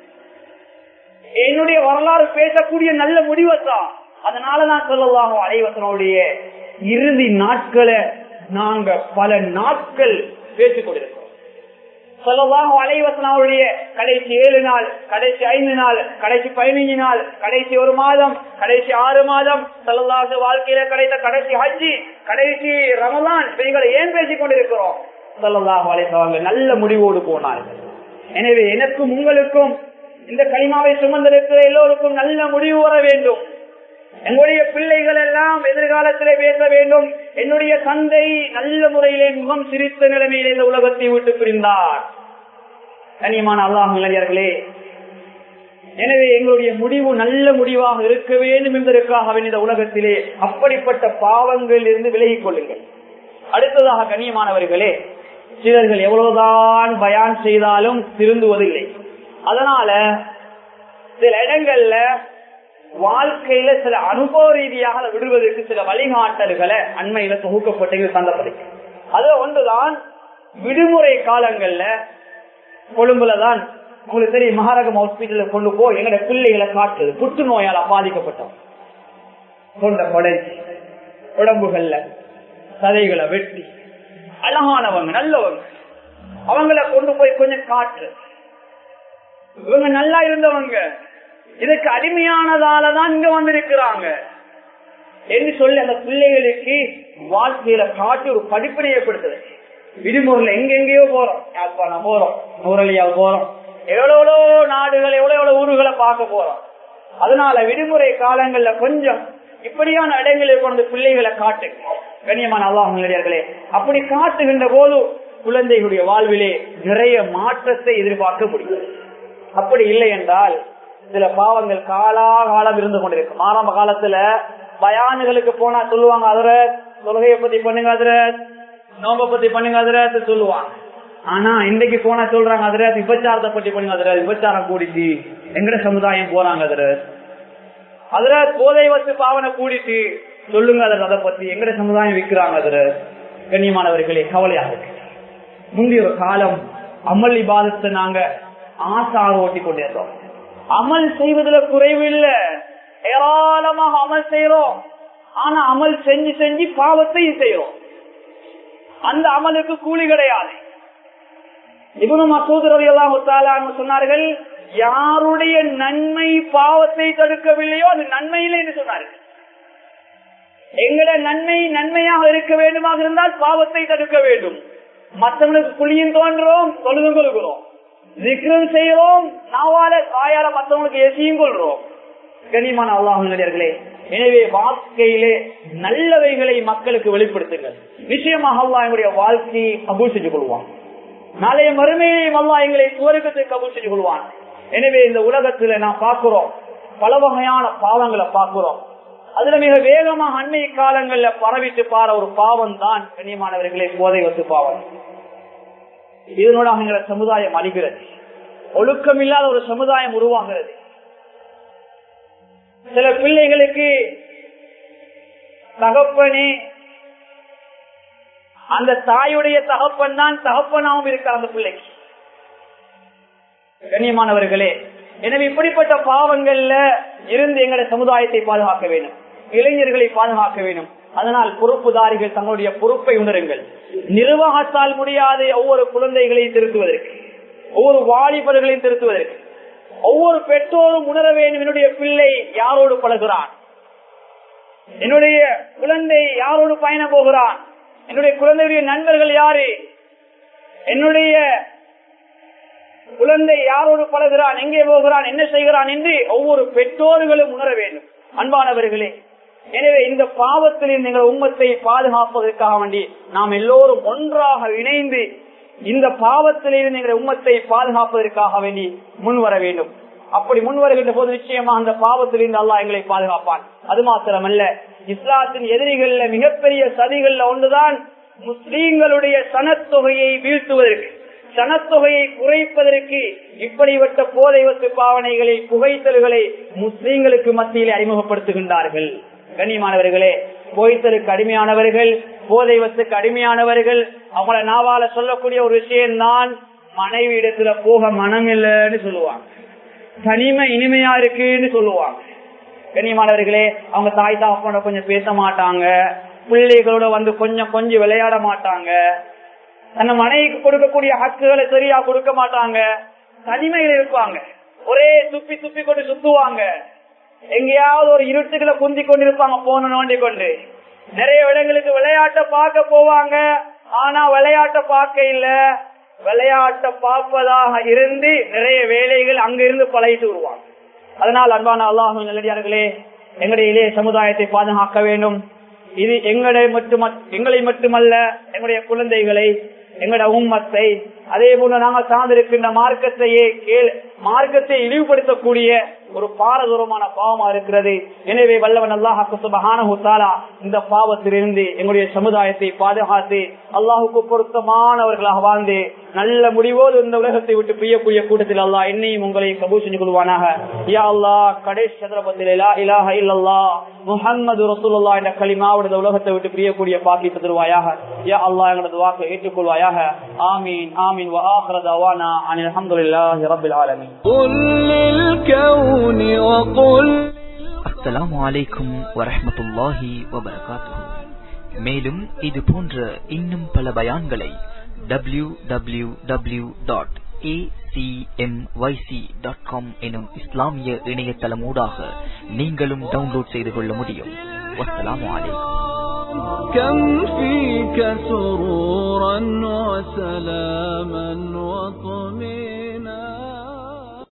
என்னுடைய வரலாறு பேசக்கூடிய நல்ல முடிவைத்தான் அதனால நான் சொல்லலாக அலைவசனுடைய இறுதி நாட்களை நாங்க பல நாட்கள் பேசிக் கொண்டிருக்கிறோம் சொல்லலாம் அலைவசனாவுடைய கடைசி ஏழு நாள் கடைசி ஐந்து நாள் கடைசி பதினைஞ்சு நாள் கடைசி ஒரு மாதம் கடைசி ஆறு மாதம் சொல்லலாச வாழ்க்கையில கிடைத்த கடைசி ஹஜ்ஜி கடைசி ரமலான் இவைகளை ஏன் பேசிக் கொண்டிருக்கிறோம் சொல்லலாம் அலைசவாங்க நல்ல முடிவோடு போனார்கள் எனவே எனக்கும் உங்களுக்கும் இந்த களிமாவை சுமந்திருக்கிற எல்லோருக்கும் நல்ல முடிவு வர வேண்டும் எங்களுடைய பிள்ளைகள் எல்லாம் எதிர்காலத்திலே பேச வேண்டும் என்னுடைய தந்தை நல்ல முறையிலே முகம் சிரித்த நிலைமையிலே இந்த உலகத்தை விட்டு பிரிந்தார் கனியமான அல்லாஹ் இளைஞர்களே எனவே எங்களுடைய முடிவு நல்ல முடிவாக இருக்க வேண்டும் என்பதற்காக இந்த உலகத்திலே அப்படிப்பட்ட பாவங்களில் இருந்து விலகிக் கொள்ளுங்கள் அடுத்ததாக கண்ணியமானவர்களே சிலர்கள் எவ்வளவுதான் பயான் செய்தாலும் திருந்துவதில்லை அதனால சில இடங்கள்ல வாழ்க்கையில சில அனுபவ ரீதியாக அதை விடுவதற்கு சில வழிகாட்டல்களை அண்மையில தொகுக்கப்பட்டு தந்தப்படுது அது ஒன்றுதான் விடுமுறை காலங்கள்ல கொழும்புலதான் உங்களுக்கு தெரியும் மகாரகம் ஹாஸ்பிட்டல கொண்டு போய் எங்கட பிள்ளைகளை காட்டுறது புற்றுநோயால பாதிக்கப்பட்டோம் கொண்ட கொடைச்சி உடம்புகள்ல சதைகளை வெட்டி அழகானவங்க நல்லவங்க அவங்கள கொண்டு போய் கொஞ்சம் காட்டு இவங்க நல்லா இருந்தவங்க இதுக்கு அடிமையானதாலதான் இங்க வந்திருக்கிறாங்க என்று சொல்லி அந்த பிள்ளைகளுக்கு வாழ்க்கையில காட்டி ஒரு படிப்பினை ஏற்படுத்துது விடுமுறையில எங்கெங்கயோ போறோம் யாழ்ப்பாணம் போறோம் நூரலியா போறோம் எவ்வளவு நாடுகள் எவ்வளவு எவ்வளவு ஊர்களை பார்க்க போறோம் அதனால விடுமுறை காலங்கள்ல கொஞ்சம் இப்படியான இடங்களில் கொண்டு பிள்ளைகளை காட்டு கண்ணியமான அல்லாஹர்களே அப்படி காட்டுகின்ற போது குழந்தைகளுடைய வாழ்விலே நிறைய மாற்றத்தை எதிர்பார்க்க முடியும் அப்படி இல்லை என்றால் சில பாவங்கள் காலாகாலம் இருந்து கொண்டிருக்கும் ஆரம்ப காலத்துல பயானுகளுக்கு போனா சொல்லுவாங்க அதுர தொழுகையை பத்தி பண்ணுங்க அதுர நோம்ப பத்தி பண்ணுங்க அதுர சொல்லுவாங்க ஆனா இன்னைக்கு போனா சொல்றாங்க அதுர விபச்சாரத்தை பத்தி பண்ணுங்க அதுர விபச்சாரம் கூடிச்சு எங்கட சமுதாயம் போறாங்க அதுர அதுல போதை வச்சு பாவனை கூடிட்டு சொல்லுங்க அதில் அதை பத்தி எங்கட சமுதாயம் விற்கிறாங்க அதுல கண்ணியமானவர்களே கவலையாக இருக்கு முந்தைய ஒரு காலம் அமல் இபாதத்தை நாங்க ஆசாக ஓட்டி கொண்டிருந்தோம் அமல் செய்வதில் குறைவு இல்ல ஏராளமாக அமல் செய்யறோம் ஆனா அமல் செஞ்சு செஞ்சு பாவத்தையும் செய்யறோம் அந்த அமலுக்கு கூலி கிடையாது இவனு மசூத் ரவி எல்லாம் சொன்னார்கள் யாருடைய நன்மை பாவத்தை தடுக்கவில்லையோ அது நன்மையிலே என்று சொன்னார்கள் எங்கட நன்மை நன்மையாக இருக்க வேண்டுமாக இருந்தால் பாவத்தை தடுக்க வேண்டும் மற்றவங்களுக்கு குழியும் தோன்றோம் தொழுது கொள்கிறோம் விக்ரம் செய்யறோம் நாவால வாயால மற்றவங்களுக்கு எசியும் கொள்றோம் கனிமான அல்லாஹர்களே எனவே வாழ்க்கையிலே நல்லவைகளை மக்களுக்கு வெளிப்படுத்துங்கள் நிச்சயமாக அல்லா எங்களுடைய வாழ்க்கையை கபூல் செஞ்சு கொள்வான் நாளைய மறுமையிலையும் அல்லா எங்களை சுவர்க்கத்தை கபூல் செஞ்சு கொள்வான் எனவே இந்த உலகத்துல நான் பார்க்கிறோம் பல வகையான பாவங்களை பார்க்கிறோம் அதுல மிக வேகமாக அண்மை காலங்கள்ல பரவிட்டு பாற ஒரு பாவம் தான் கண்ணியமானவர்களை போதை வத்து பாவம் இதனோட எங்களை சமுதாயம் அழிகிறது ஒழுக்கம் இல்லாத ஒரு சமுதாயம் உருவாகிறது சில பிள்ளைகளுக்கு தகப்பனே அந்த தாயுடைய தகப்பன் தான் தகப்பனாவும் இருக்க அந்த பிள்ளைக்கு கண்ணியமானவர்களே எனவே இப்படிப்பட்ட பாவங்கள்ல இருந்து எங்களுடைய சமுதாயத்தை பாதுகாக்க வேண்டும் இளைஞர்களை பாதுகாக்க வேண்டும் அதனால் பொறுப்புதாரிகள் தங்களுடைய பொறுப்பை உணருங்கள் நிர்வாகத்தால் முடியாது ஒவ்வொரு குழந்தைகளையும் திருத்துவதற்கு ஒவ்வொரு வாலிபர்களையும் திருத்துவதற்கு ஒவ்வொரு பெற்றோரும் உணர வேண்டும் என்னுடைய பிள்ளை யாரோடு பழகுறான் என்னுடைய குழந்தை யாரோடு பயணம் போகிறான் என்னுடைய குழந்தையுடைய நண்பர்கள் யாரு என்னுடைய குழந்தை யாரோடு பழகிறான் எங்கே போகிறான் என்ன செய்கிறான் என்று ஒவ்வொரு பெற்றோர்களும் உணர வேண்டும் அன்பானவர்களே எனவே இந்த பாவத்தில் நீங்கள் உம்மத்தை பாதுகாப்பதற்காக வேண்டி நாம் எல்லோரும் ஒன்றாக இணைந்து இந்த பாவத்திலிருந்து எங்கள் உம்மத்தை பாதுகாப்பதற்காக வேண்டி முன் வர வேண்டும் அப்படி முன் வருகின்ற போது நிச்சயமா அந்த பாவத்திலிருந்து அல்லாஹ் எங்களை பாதுகாப்பான் அது மாத்திரமல்ல இஸ்லாத்தின் எதிரிகள்ல மிகப்பெரிய சதிகள்ல ஒன்றுதான் முஸ்லீம்களுடைய சனத்தொகையை வீழ்த்துவதற்கு சனத்தொகையை குறைப்பதற்கு இப்படிப்பட்ட போதை வத்து பாவனைகளை புகைத்தல்களை முஸ்லீம்களுக்கு மத்தியில் அறிமுகப்படுத்துகின்றார்கள் கண்ணியமானவர்களே புகைத்தலுக்கு அடிமையானவர்கள் போதை வத்துக்கு அடிமையானவர்கள் அவங்கள நாவால சொல்லக்கூடிய ஒரு விஷயம்தான் மனைவி இடத்துல போக மனம் இல்லைன்னு சொல்லுவாங்க தனிமை இனிமையா இருக்குன்னு சொல்லுவாங்க கண்ணியமானவர்களே அவங்க தாய் தாப்போட கொஞ்சம் பேச மாட்டாங்க பிள்ளைகளோட வந்து கொஞ்சம் கொஞ்சம் விளையாட மாட்டாங்க தன்னை மனைவிக்கு கொடுக்கக்கூடிய ஹக்குகளை சரியா கொடுக்க மாட்டாங்க தனிமையில் இருப்பாங்க ஒரே துப்பி துப்பி கொண்டு சுத்துவாங்க எங்கேயாவது ஒரு இருட்டுகளை குந்தி கொண்டு இருப்பாங்க போன நோண்டி கொண்டு நிறைய இடங்களுக்கு விளையாட்ட பார்க்க போவாங்க ஆனா விளையாட்ட பார்க்க இல்ல விளையாட்ட பார்ப்பதாக இருந்து நிறைய வேலைகள் அங்கிருந்து பழகிட்டு வருவாங்க அதனால் அன்பான அல்லாஹும் நல்லடியார்களே எங்களுடைய இளைய சமுதாயத்தை பாதுகாக்க வேண்டும் இது எங்களை மட்டும் எங்களை மட்டுமல்ல எங்களுடைய குழந்தைகளை எங்களுடைய உம்மத்தை அதே போல நாங்கள் சார்ந்திருக்கின்ற மார்க்கத்தையே கேள் மார்க்கத்தை இழிவுபடுத்தக்கூடிய ஒரு பாரதூரமான பாவமா இருக்கிறது எனவே வல்லவன் அல்லாஹாக்கு சுபகான இந்த பாவத்திலிருந்து எங்களுடைய சமுதாயத்தை பாதுகாத்து அல்லாஹுக்கு பொருத்தமானவர்களாக வாழ்ந்து நல்ல முடிவோடு இந்த உலகத்தை விட்டு பிரியக்கூடிய கூட்டத்தில் அல்லாஹ் என்னையும் உங்களை கபூ செஞ்சு கொள்வானாக யா அல்லா கடைசி சந்தர்ப்பத்தில் இலாஹ இல்லல்லா முஹம்மது ரசூலுல்லா என்ற களிமாவோட இந்த உலகத்தை விட்டு பிரியக்கூடிய பாக்கி தருவாயாக யா அல்லா எங்களது வாக்கை ஏற்றுக்கொள்வாயாக ஆமீன் ஆமீன் وآخر دعوانا عن الحمد لله رب العالمين قل للكون وقل அஸ்ஸலாமு அலைக்கும் வரஹ்மத்துல்லாஹி வபரகாத்துஹு மேலும் இது போன்ற இன்னும் பல பயான்களை டபிள்யூ டபிள்யூ டபிள்யூ டாட் எனும் இஸ்லாமிய இணையதளமூடாக நீங்களும் டவுன்லோட் செய்து கொள்ள முடியும் வஸ்ஸலாமு அலைக்கும் كم فيك سرورا وسلاما وطمئنا